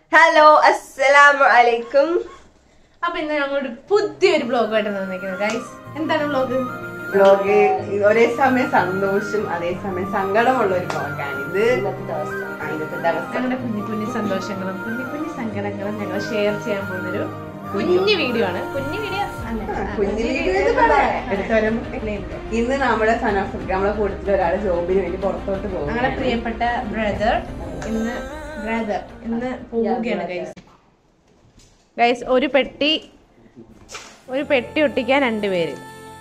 Hello അസ്സലാമു അലൈക്കും അപ്പൊ ഇന്ന് ഞങ്ങളൊരു പുതിയൊരു ബ്ലോഗായിട്ട് വന്നിരിക്കുന്നത് ഗൈസ് എന്താണ് ബ്ലോഗ് ബ്ലോഗ് ഒരേ സമയം സന്തോഷം അതേസമയം സങ്കടമുള്ള ഒരു ബ്ലോഗാണിത് ഇന്നത്തെ ദിവസം ആ, ഇന്നത്തെ ദിവസം ഞങ്ങളുടെ കുഞ്ഞു കുഞ്ഞു സന്തോഷങ്ങളും കുഞ്ഞു കുഞ്ഞു സങ്കടങ്ങളും ഞങ്ങൾ ഷെയർ ചെയ്യാൻ പോകുന്നൊരു കുഞ്ഞു വീഡിയോ ആണ് കുഞ്ഞു വീഡിയോ കുഞ്ഞു വീഡിയോ എന്ന് പറയാം. എടുത്ത് വരുമ്പോ ഇന്ന് നമ്മുടെ സനാഫ് നമ്മളെ കൂട്ടത്തിൽ ഒരാൾ ജോബിന് വേണ്ടി പുറത്തോട്ട് പോകും ഞങ്ങളുടെ പ്രിയപ്പെട്ട ബ്രദർ ഇന്ന് ബ്രദർ ഇന്ന് പോവുകയാണ് ഗൈസ് ഗൈസ് ഒരു പെട്ടി ഒരു പെട്ടി ഒട്ടിക്കാൻ രണ്ടുപേര്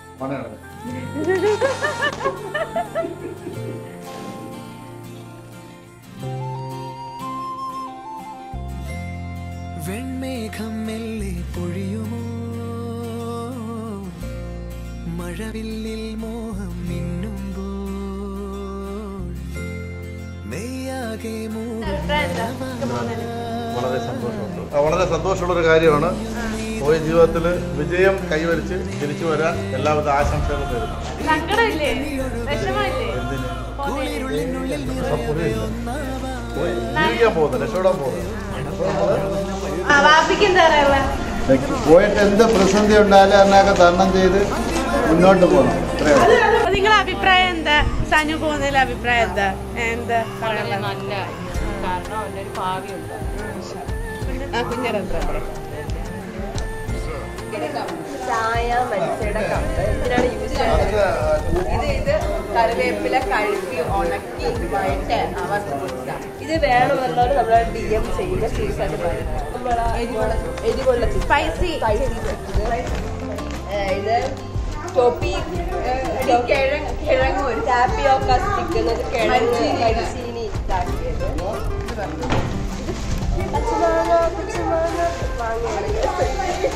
വെൺമേഘം മെല്ലെ പൊഴിയുമോ മഴവില്ലിൽ മോഹം മിന്നുമ്പോൾ നെയ്യാകെ വളരെ സന്തോഷമുണ്ട് ആ, വളരെ സന്തോഷമുള്ള ഒരു കാര്യമാണ് പോയ ജീവിതത്തിൽ വിജയം കൈവരിച്ച് തിരിച്ചു വരാൻ എല്ലാവിധ ആശംസകളും തരുന്നു സങ്കടമില്ലേ വിഷമമില്ലേ എന്തിന് ഇപ്പം പുള്ളിയില്ല. പോയി ജീവിക്കാൻ പോകുന്നത് രക്ഷപ്പെടാൻ പോകുന്നത് അപ്പോൾ നമ്മള് ആ വാപ്പിക്ക് എന്താ പറയാ പോയിട്ട് എന്ത് പ്രതിസന്ധി ഉണ്ടായാലും അതിനൊക്കെ തരണം ചെയ്ത് മുന്നോട്ട് പോകണം ഇത്രയേ ഉള്ളൂ. നിങ്ങളുടെ അഭിപ്രായം എന്താ സനു പോകുന്നതിൽ അഭിപ്രായം എന്താ എന്താ പറയാനുള്ളത് നല്ല കാരണം അവനൊരു ഭാവിയുണ്ട് ആ കുഞ്ഞിറത്ര ചായ മത്സ്യയുടെ കപ്പ് എന്തിനാണ് യൂസ് ചെയ്യുന്നത് ഇത് ഇത് കറിവേപ്പില കഴുകി ഉണക്കി വഴറ്റ് അവർക്ക് കൊടുക്കാം ഇത് വേണമെന്നുള്ളത് നമ്മളെ ഡി എം ചെയ്യുന്ന സീസായിട്ട് പറയുന്നത് എരിവുള്ള സ്പൈസി ഇത് ടോപ്പി കിഴങ്ങ് കിഴങ്ങ് ഒരു ടാപ്പിയോക്ക സ്റ്റിക്ക് എന്നൊരു കിഴങ്ങ് മരിച്ചീനി. മരിച്ചീനി ഇതാക്കിയത് പച്ചമാങ്ങ പച്ചമാങ്ങ വാങ്ങിയാണ്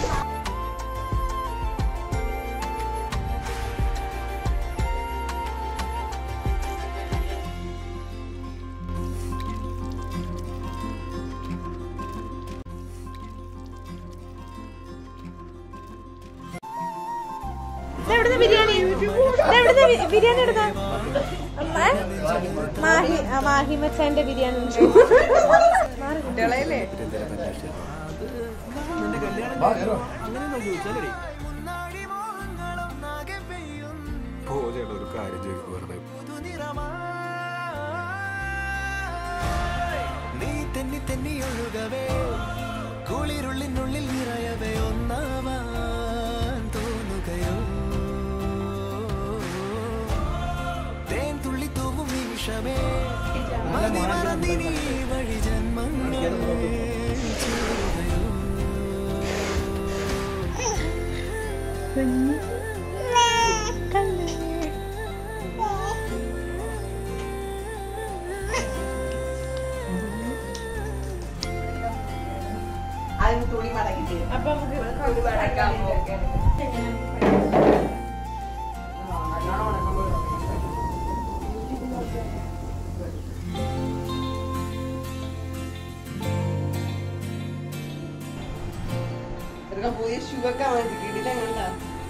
എവിടുന്ന ബിരിയാണി എവിടുന്ന ബിരിയാണി എടുത്ത മാഹി ആ, മാഹി മച്ചാന്റെ ബിരിയാണി ഉണ്ട്. കുട്ടികളെയല്ലേ ഒരു കാര്യം ചോദിക്കും വെറുതെ നീ തെന്നി തെന്നി ഒഴുകവേ കുളിരുള്ളിനുള്ളിൽ നിറയവേ ഒന്നാവാൻ തോന്നുകയോ തേൻ തുള്ളി തൂവും നിമിഷമേ മതി മറന്നിനി വഴി ജന്മങ്ങൾ ചേരുകയോ അതിന് തുണി മടക്കി തരും അപ്പൊ നമുക്ക് തുണി മടക്കാൻ പോകും ഇതൊക്കെ പുതിയ ഷൂ ഒക്കെ വാങ്ങിച്ചു കിടില കണ്ടാ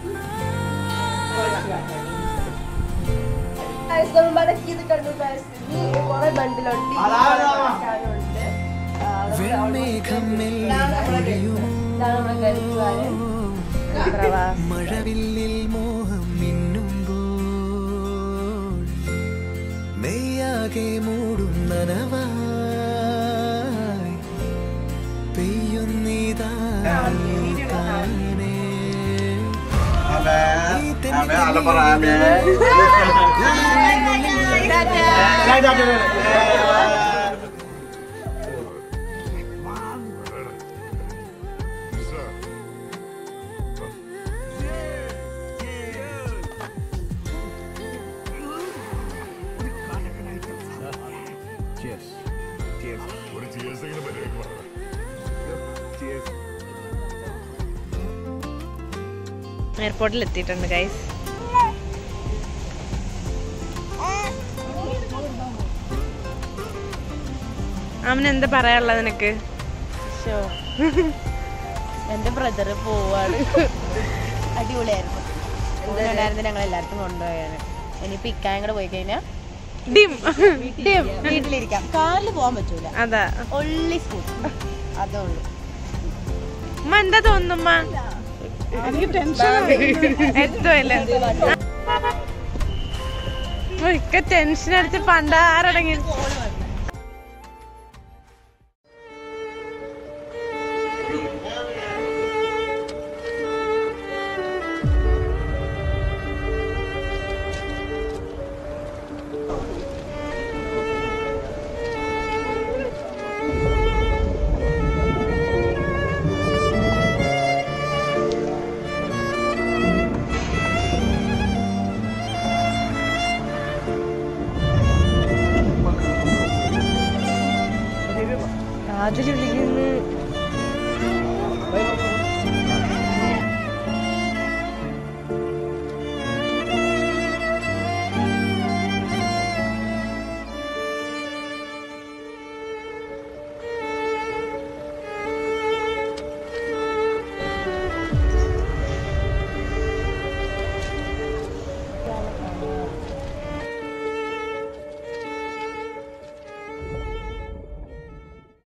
Guys, നമ്മൾ മടക്കിയത് കണ്ടു guys. ഇനി കുറെ ബണ്ടിലുണ്ട് ഉണ്ട് വെൺമേഘം മെല്ലെ പൊഴിയുമോ ഇതാണ് നമ്മുടെ ഗൾഫുകാരൻ മഴവില്ലിൽ മോഹം മിന്നുമ്പോൾ നെയ്യാകെ മൂടും നനവായി പെയ്യുന്നിതാ താനേ. ഈ തെന്നി എയർപോർട്ടിൽ എത്തിയിട്ടുണ്ട് ഗൈസ് അവന് എന്താ പറയാനുള്ളത് നിനക്ക് എന്റെ ബ്രദർ പോവാണ് അടിപൊളിയായിരുന്നു ഉണ്ടായിരുന്നു ഞങ്ങൾ എല്ലായിടത്തും കൊണ്ടുപോയാണ് ഇനിയിപ്പോ ഇക്കായും കൂടെ പോയി കഴിഞ്ഞാൽ ഡിം ഡിം വീട്ടിലിരിക്കാം കാറിൽ പോകാൻ പറ്റൂല അതാ ഒള്ളി സ്കൂട്ടി അതേ ഉള്ളൂ ഉമ്മ എന്താ തോന്നുമ്മ എത്തുമല്ലേ ഒക്കെ ടെൻഷൻ അടിച്ച് പണ്ടാറടങ്ങി അതിൽ വിളിക്കുന്നു